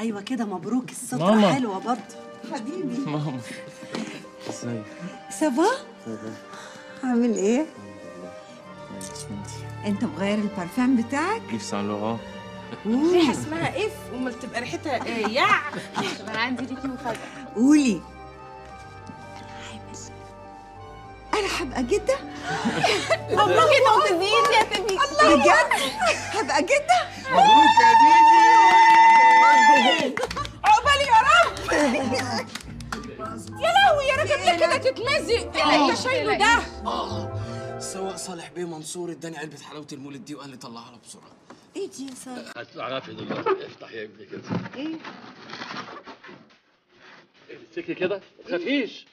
ايوه كده مبروك السترة ماما. حلوة برضه حبيبي ماما ازاي سافا عامل ايه كويس انت انت مغير البارفان بتاعك كيف سان لوران ريحه اسمها اف امال تبقى ريحتها ايه يع انا عندي ليكي مفاجأة قولي انا هبقى جدة مبروك يا طنط زيزي يا تبي بجد هبقى جدة مبروك يا ديدي عقبالي يا رب يا لهوي يا راجل كده تتمزق ايه اللي شايله ده اه السواق صالح بيه منصور اداني علبه حلاوه المولد دي وقال لي طلعها له بسرعه ايه دي يا سارة هتعرفي دلوقتي افتح يا ابني كده ايه امسكي كده ما تخافيش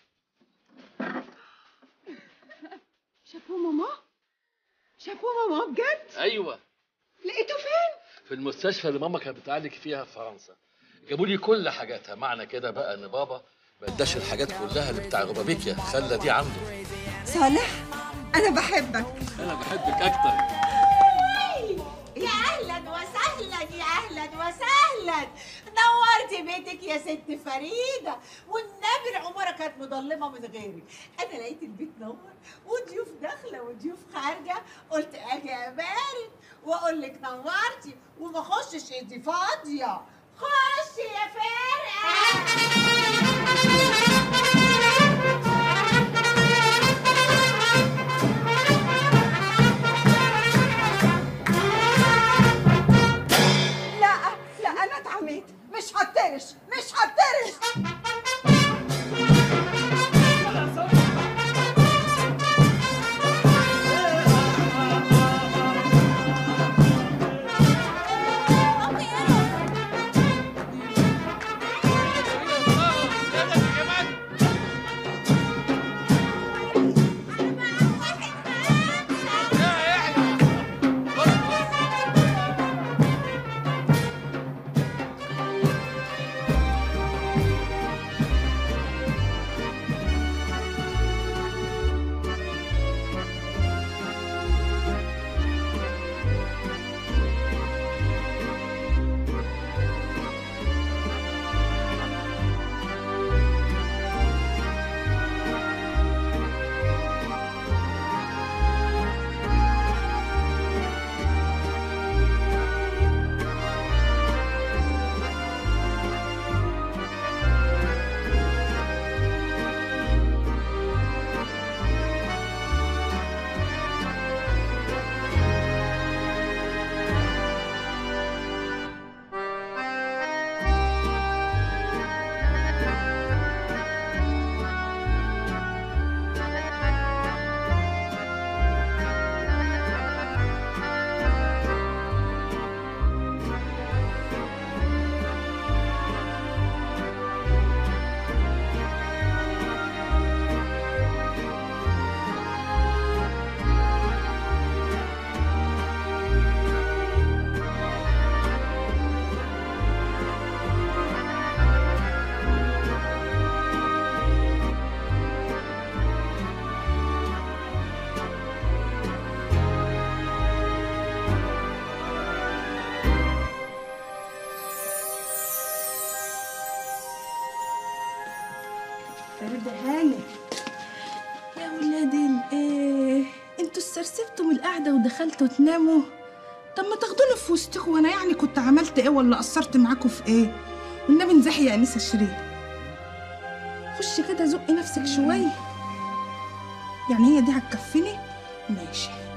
شافوه ماما شافوه ماما بجد ايوه لقيته فين في المستشفى اللي ماما كانت بتعالج فيها في فرنسا جابوا لي كل حاجاتها معنى كده بقى ان بابا ما اداش الحاجات كلها اللي بتاع روبابيكيا خلى دي عنده صالح انا بحبك انا بحبك اكتر يا اهلا وسهلا يا اهلا وسهلا نورتي بيتك يا ست فريده والنبي العماره كانت مظلمه من غيري انا لقيت البيت نور وضيوف داخله وضيوف خارجه قلت اجي ابارك واقول لك نورتي وما اخشش ايدي فاضيه خشي يا لا لا انا اتعميت مش هترش مش هترش فريدة هاني يا ولاد الايه انتوا استرسبتوا من القعده ودخلتوا تناموا طب ما تاخدوني في وسطكم وانا يعني كنت عملت ايه ولا قصرت معاكم في ايه والنبي انزحي يا انسه شيرين خشي كده زقي نفسك شويه يعني هي دي هتكفيني ماشي